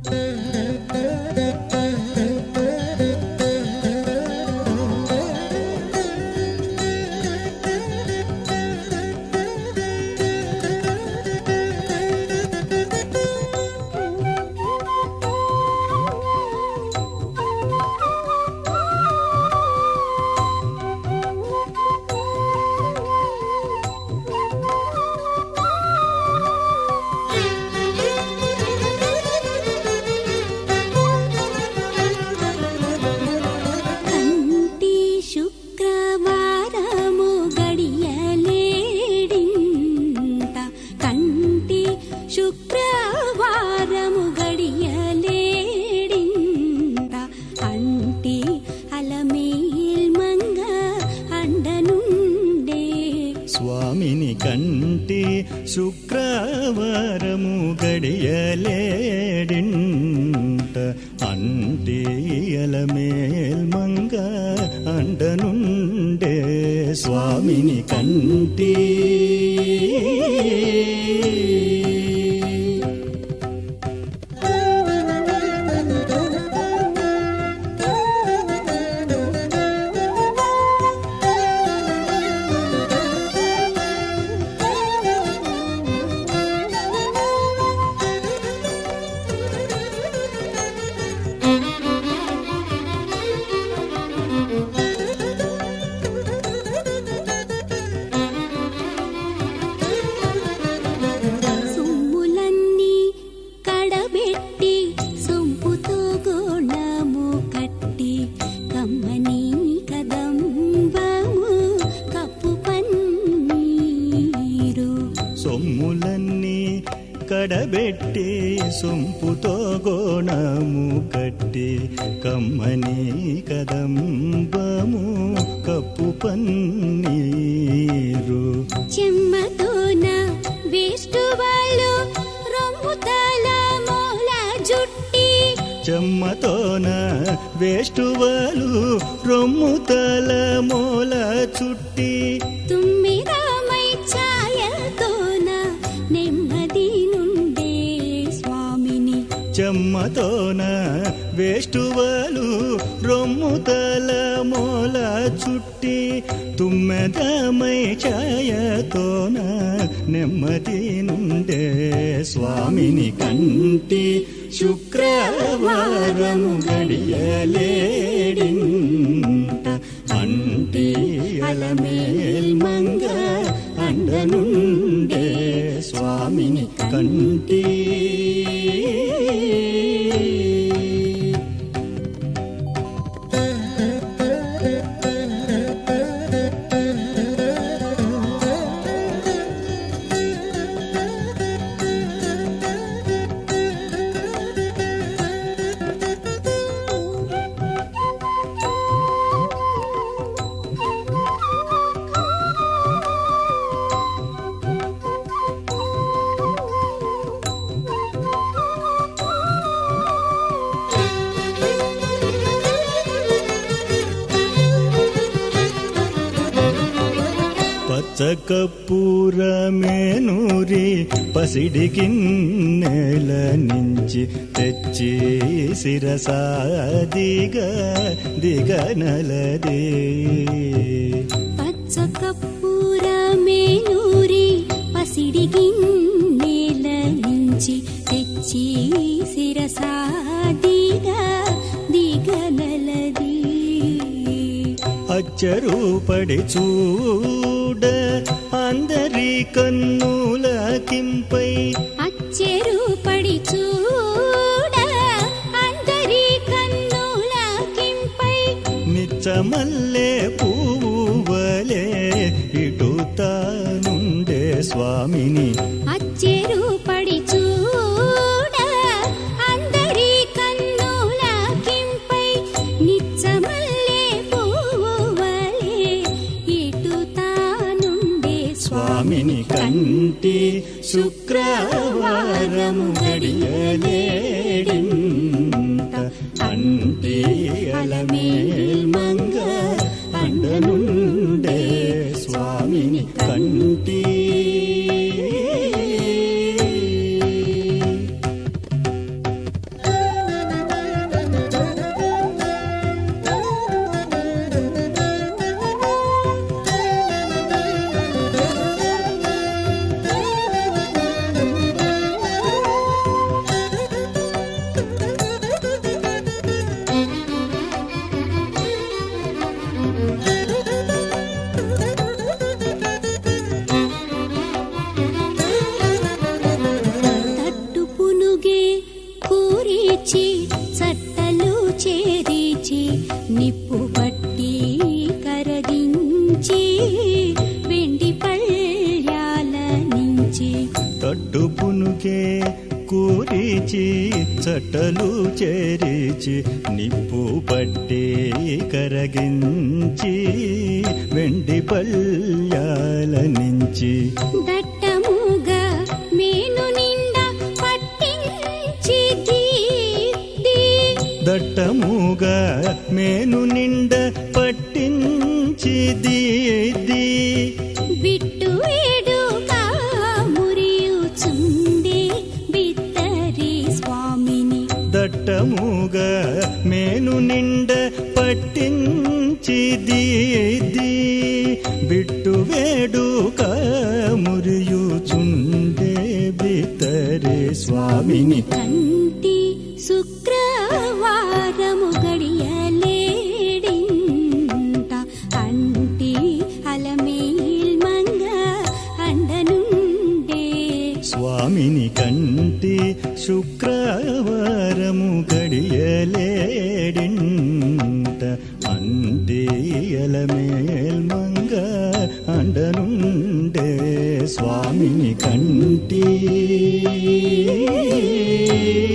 కంటి శుక్రవారము గడియలేడింత కంటి శుక్రవారము గడియలేడింత అంటి అలమేల్ మంగ అండనుండే స్వామిని కంటి శుక్రవారము గడియలేడింట అంటియల మేల్మంగ అండనుండే స్వామిని కంటి సొమ్ములన్నీ కడబెట్టి సొంపుతో గోణము కట్టి కమ్మని కదంబము కప్పు పన్నీరు సొమ్ములన్నీ కడబెట్టి సొంపుతో గోణము కట్టి కమ్మని కదంబము కప్పు పన్నీరు చెమ్మతోన వేస్ట్ వాళ్ళు రొమ్ముతల మూల జుట్టి చెమ్మతోన వేష్టువలు రొమ్ము తల మూల చుట్టి తుమ్మిరామై ఛాయతోన నెమ్మది నుండే స్వామిని చెమ్మతోన వేష్టువలు రొమ్ము తల మూల చుట్టి తుమ్మెదమై ఛాయతోన నెమ్మది నుండే స్వామిని కంటి శుక్రవారము గడియలేడింట అంటి అలమేల్ మంగ అండనుండే స్వామిని కంటి పచ్చకప్పూరమేనూరి పసిడికి నేల నుంచి తెచ్చి శిరసాదిగా దిగనలదే పచ్చ కప్పూర మేనూరి పసిడి గిన్నెల నుంచి తెచ్చి శిరసాదిగా దిగనలది అచ్చరూపడి చూడ అందరి కన్నుల కింపై అచ్చెరు పడి చూడ అందరి కన్నుల కింపై నిచ్చమల్లే పువ్వువలే ఇటు తానుండే స్వామిని అచ్చెరు పడి చూడ అందరి కన్నుల కింపై నిచ్చమల్లే పువ్వువలే ఇటు తానుండే స్వామిని కంటి శుక్రవారము గడియలేడింట అంటి అలమేల్ మంగ అండనుండే స్వామిని కంటి పట్టించి చట్టలు చేరిచి నిప్పు పట్టి కరగించి వెండి పళ్యాల నుంచి తట్టు పునుకే కూరిచి చట్టలు చేరిచి నిప్పు పట్టి కరగించి వెండి పల్యాల నుంచి దట్టముగా మేను నిండా పట్టించి దీప్తి దట్టముగా మేను నిండ పట్టించి దీది బిట్టు వేడుగా మురియుచుండే బిత్తరి స్వామిని దట్టముగా మేను నిండ పట్టించి దీది బిట్టు వేడుక మురియుచుండే బితరే స్వామిని కంటి శుక్రవారము గడియలేడింట అంటి అలమేల్ మంగ అండనుండే స్వామిని కంటి శుక్రవారము గడియలేడింట అందేయల మేల్మంగ అండనుండే స్వామిని కంటి